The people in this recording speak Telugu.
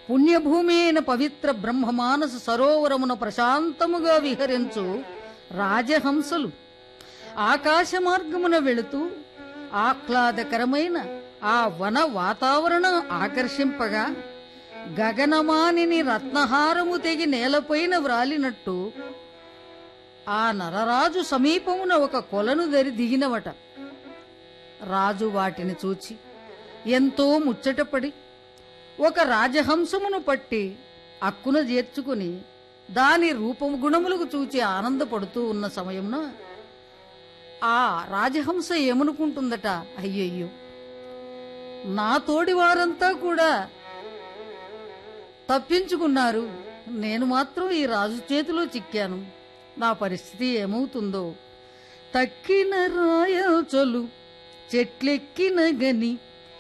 పుణ్యభూమి అయిన పవిత్ర బ్రహ్మమానస సరోవరమున ప్రశాంతముగా విహరించు రాజహంసలు ఆకాశ మార్గమున వెళుతూ ఆహ్లాదకరమైన ఆ వన వాతావరణం ఆకర్షింపగా గగనమానిని రత్నహారము తెగి నేలపైన వ్రాలినట్టు ఆ నరరాజు సమీపమున ఒక కొలను దరి దిగినవట రాజు వాటిని చూచి ఎంతో ముచ్చటపడి ఒక రాజహంసమును పట్టి అక్కున చేర్చుకుని దాని రూపము గుణములకు చూచి ఆనందపడుతూ ఉన్న సమయంలో ఆ రాజహంస ఏమనుకుంటుందట అయ్యయ్యో నా తోడి వారంతా కూడా తప్పించుకున్నారు నేను మాత్రం ఈ రాజు చేతిలో చిక్కాను నా పరిస్థితి ఏమవుతుందో తక్కిన రాయచలు చెట్లెక్కిన గని